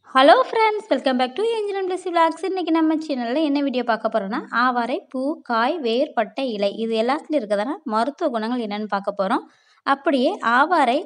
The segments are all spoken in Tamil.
hello friends welcome back to Angel plus vlogs இன்றைக்கி நம்ம சேனலில் என்ன வீடியோ பார்க்க போகிறோன்னா ஆவாரை பூ காய் வேர் பட்டை இலை இது எல்லாத்துலையும் இருக்கிறதான மருத்துவ குணங்கள் என்னென்னு பார்க்க போகிறோம் அப்படியே ஆவாரை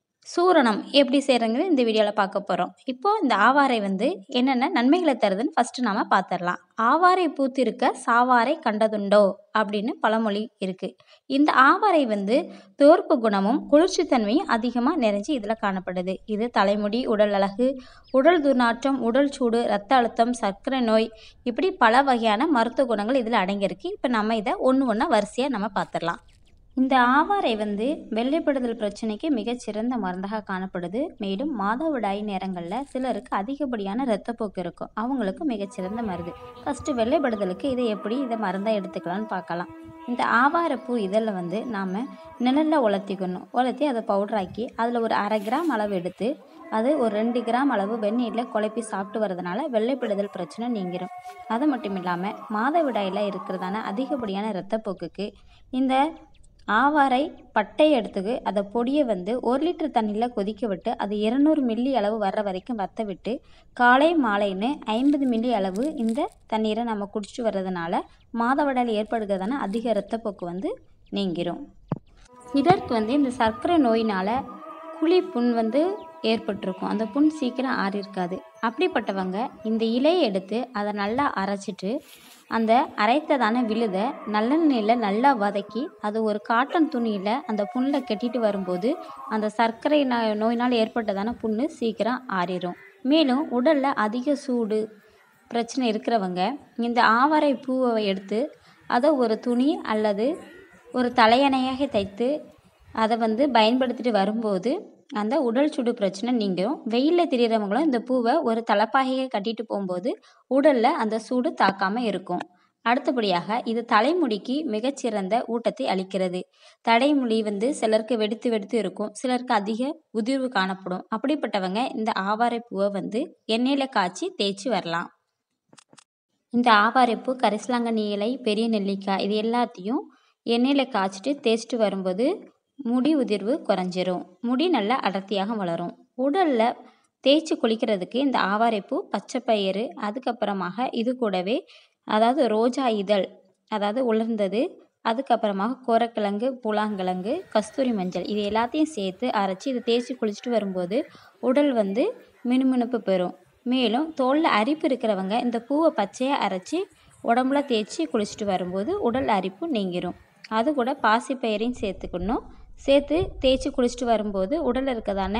சூரணம் எப்படி செய்கிறங்கிறது இந்த வீடியோவில் பார்க்க போகிறோம் இப்போது இந்த ஆவாரை வந்து என்னென்ன நன்மைகளை தருதுன்னு ஃபஸ்ட்டு நாம் பார்த்துடலாம் ஆவாரை பூத்திருக்க சாவாரை கண்டதுண்டோ அப்படின்னு பழமொழி இருக்குது இந்த ஆவாரை வந்து தோற்பு குணமும் குளிர்ச்சித்தன்மையும் அதிகமாக நிறைஞ்சு இதில் காணப்படுது இது தலைமுடி உடல் அழகு உடல் துர்நாற்றம் உடல் சூடு ரத்த அழுத்தம் சர்க்கரை நோய் இப்படி பல வகையான மருத்துவ குணங்கள் இதில் அடங்கியிருக்கு இப்போ நம்ம இதை ஒன்று ஒன்றா வரிசையாக நம்ம பார்த்துடலாம் இந்த ஆவாரை வந்து வெள்ளைப்படுதல் பிரச்சனைக்கு மிகச்சிறந்த மருந்தாக காணப்படுது மேலும் மாதவிடாய் நேரங்களில் சிலருக்கு அதிகப்படியான இரத்தப்போக்கு இருக்கும் அவங்களுக்கு மிகச்சிறந்த மருந்து ஃபஸ்ட்டு வெள்ளைப்படுதலுக்கு இதை எப்படி இதை மருந்தாக எடுத்துக்கலாம்னு பார்க்கலாம் இந்த ஆவாரப்பூ இதழில் வந்து நாம் நிழலில் உலர்த்திக்கணும் உலர்த்தி அதை பவுடராக்கி அதில் ஒரு அரை கிராம் அளவு எடுத்து அது ஒரு ரெண்டு கிராம் அளவு வெந்நீரில் குழப்பி சாப்பிட்டு வரதுனால வெள்ளைப்படுதல் பிரச்சனை நீங்கிரும் அது மட்டும் இல்லாமல் மாதவிடாயில் இருக்கிறதான அதிகப்படியான இரத்தப்போக்குக்கு இந்த ஆவாரை பட்டை எடுத்துக்கு அதை பொடியை வந்து ஒரு லிட்டர் தண்ணியில் கொதிக்க விட்டு அது இருநூறு மில்லி அளவு வர்ற வரைக்கும் வற்ற விட்டு காலை மாலைன்னு ஐம்பது மில்லி அளவு இந்த தண்ணீரை நம்ம குடிச்சிட்டு வர்றதுனால மாதவிடாயில் ஏற்படுகிறதான அதிக இரத்தப்போக்கு வந்து நீங்கிரும் சிலருக்கு வந்து இந்த சர்க்கரை நோயினால் குழி புண் வந்து ஏற்பட்டிருக்கும் அந்த புண் சீக்கிரம் ஆறியிருக்காது அப்படிப்பட்டவங்க இந்த இலையை எடுத்து அதை நல்லா அரைச்சிட்டு அந்த அரைத்ததான விழுதை நல்லெண்ணெயில் நல்லா வதக்கி அது ஒரு காட்டன் துணியில் அந்த புண்ணில் கட்டிட்டு வரும்போது அந்த சர்க்கரை நோயினால் ஏற்பட்டதான புண்ணு சீக்கிரம் ஆறிடும் மேலும் உடலில் அதிக சூடு பிரச்சனை இருக்கிறவங்க இந்த ஆவாரை பூவை எடுத்து அதை ஒரு துணி அல்லது ஒரு தலையணையாக தைத்து அதை வந்து பயன்படுத்திட்டு வரும்போது அந்த உடல் சுடு பிரச்சனை நீங்கும் வெயிலில் திரியிறவங்களும் இந்த பூவை ஒரு தலைப்பாகையை கட்டிட்டு போகும்போது உடலில் அந்த சூடு தாக்காமல் இருக்கும் அடுத்தபடியாக இது தலைமுடிக்கு மிகச்சிறந்த ஊட்டத்தை அளிக்கிறது தலைமுடி வந்து சிலருக்கு வெடித்து வெடித்து இருக்கும் சிலருக்கு அதிக உதிர்வு காணப்படும் அப்படிப்பட்டவங்க இந்த ஆவாரை பூவை வந்து எண்ணெயில் காய்ச்சி தேய்ச்சி வரலாம் இந்த ஆவாரைப்பூ கரிசலாங்கண்ணி இலை பெரிய நெல்லிக்காய் இது எல்லாத்தையும் எண்ணெயில் காய்ச்சிட்டு தேய்ச்சிட்டு வரும்போது முடி உதிர்வு குறைஞ்சிரும் முடி நல்லா அடர்த்தியாக வளரும் உடலில் தேய்ச்சி குளிக்கிறதுக்கு இந்த ஆவாரைப்பூ பச்சை பயிறு அதுக்கப்புறமாக இது கூடவே அதாவது ரோஜா இதழ் அதாவது உலர்ந்தது அதுக்கப்புறமாக கோரக்கிழங்கு புலாங்கிழங்கு கஸ்தூரி மஞ்சள் இது எல்லாத்தையும் சேர்த்து அரைச்சி இதை தேய்ச்சி குளிச்சுட்டு வரும்போது உடல் வந்து மினுமினுப்பு பெறும் மேலும் தோலில் அரிப்பு இருக்கிறவங்க இந்த பூவை பச்சையாக அரைச்சி உடம்புல தேய்ச்சி குளிச்சுட்டு வரும்போது உடல் அரிப்பு நீங்கிரும் அது கூட பாசிப்பயிரையும் சேர்த்துக்கணும் சேர்த்து தேய்ச்சி குளிச்சுட்டு வரும்போது உடலில் இருக்கதான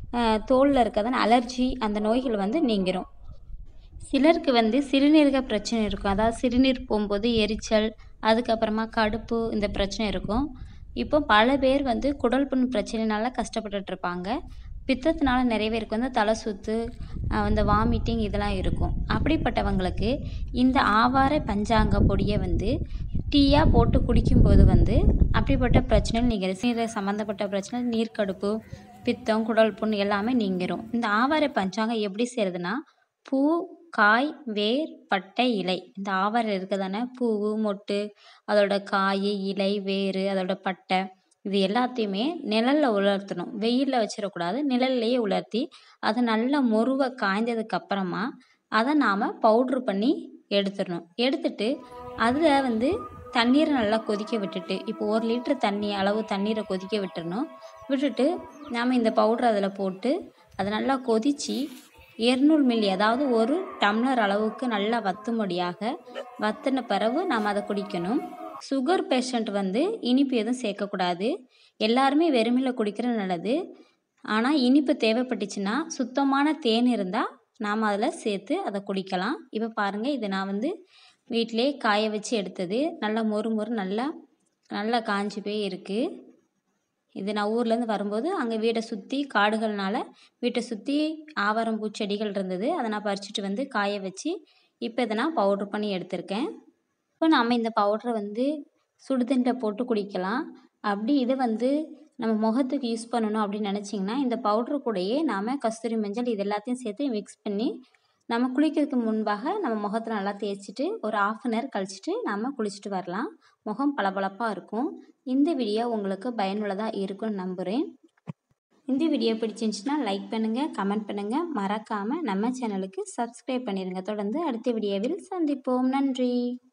தோலில் இருக்கதான அலர்ஜி அந்த நோய்கள் வந்து நீங்கிரும் சிலருக்கு வந்து சிறுநீரக பிரச்சனை இருக்கும் அதாவது சிறுநீர் போகும்போது எரிச்சல் அதுக்கப்புறமா கடுப்பு இந்த பிரச்சனை இருக்கும் இப்போ பல பேர் வந்து குடல் புண் பிரச்சனைனால கஷ்டப்பட்டுட்டு இருப்பாங்க பித்தத்தினால நிறைய பேருக்கு வந்து தலை சுத்து அந்த வாமிட்டிங் இதெல்லாம் இருக்கும் அப்படிப்பட்டவங்களுக்கு இந்த ஆவார பஞ்சாங்க பொடியை வந்து டீயாக போட்டு குடிக்கும்போது வந்து அப்படிப்பட்ட பிரச்சனை நீங்கள் சிறுநீரக சம்மந்தப்பட்ட பிரச்சனை நீர்க்கடுப்பு பித்தம் குடல் புண் எல்லாமே நீங்கிரும் இந்த ஆவார பஞ்சாங்கம் எப்படி செய்கிறதுனா பூ காய் வேர் பட்டை இலை இந்த ஆவாரம் இருக்கிறதானே பூவு மொட்டு அதோட காய் இலை வேர் அதோட பட்டை இது எல்லாத்தையுமே நிழலில் உலர்த்தணும் வெயிலில் வச்சிடக்கூடாது நிழல்லையே உலர்த்தி அதை நல்லா முருவை காய்ந்ததுக்கு அப்புறமா அதை நாம் பவுட்ரு பண்ணி எடுத்துடணும் எடுத்துட்டு அதில் வந்து தண்ணீரை நல்லா கொதிக்க விட்டுட்டு இப்போ ஒரு லிட்டர் தண்ணி அளவு தண்ணீரை கொதிக்க விட்டுறணும் விட்டுட்டு நாம் இந்த பவுட்ரு அதில் போட்டு அதை நல்லா கொதித்து இரநூறு மில்லி அதாவது ஒரு டம்ளர் அளவுக்கு நல்லா வத்தும்படியாக வத்தின பிறகு நாம் அதை குடிக்கணும் சுகர் பேஷண்ட் வந்து இனிப்பு எதுவும் சேர்க்கக்கூடாது எல்லாருமே வெறுமையில் குடிக்கிறது நல்லது ஆனால் இனிப்பு தேவைப்பட்டுச்சுன்னா சுத்தமான தேன் இருந்தால் நாம் அதில் சேர்த்து அதை குடிக்கலாம் இப்போ பாருங்கள் இது நான் வந்து வீட்டிலே காய வச்சு எடுத்தது நல்லா மொறு மொறு நல்லா நல்லா காஞ்சி போய் இருக்குது இது நான் ஊர்லேருந்து வரும்போது அங்கே வீட்டை சுற்றி காடுகள்னால வீட்டை சுற்றி ஆவாரம் பூச்செடிகள் இருந்தது அதை நான் பறிச்சுட்டு வந்து காய வச்சு இப்போ இதை நான் பவுட்ரு பண்ணி எடுத்திருக்கேன் இப்போ நாம் இந்த பவுட்ரை வந்து சுடுதண்ணில் போட்டு குடிக்கலாம் அப்படி இதை வந்து நம்ம முகத்துக்கு யூஸ் பண்ணணும் அப்படின்னு நினச்சிங்கன்னா இந்த பவுட்ரு கூடயே நாம் கஸ்தூரி மஞ்சள் இது எல்லாத்தையும் சேர்த்து மிக்ஸ் பண்ணி நம்ம குளிக்கிறதுக்கு முன்பாக நம்ம முகத்தை நல்லா தேய்ச்சிட்டு ஒரு ஆஃப் அன் ஹவர் கழிச்சிட்டு நம்ம குளிச்சுட்டு வரலாம் முகம் பளபளப்பாக இருக்கும் இந்த வீடியோ உங்களுக்கு பயனுள்ளதாக இருக்கும்னு நம்புகிறேன் இந்த வீடியோ பிடிச்சிருந்துச்சுன்னா லைக் பண்ணுங்கள் கமெண்ட் பண்ணுங்கள் மறக்காமல் நம்ம சேனலுக்கு சப்ஸ்கிரைப் பண்ணிடுங்க தொடர்ந்து அடுத்த வீடியோவில் சந்திப்போம் நன்றி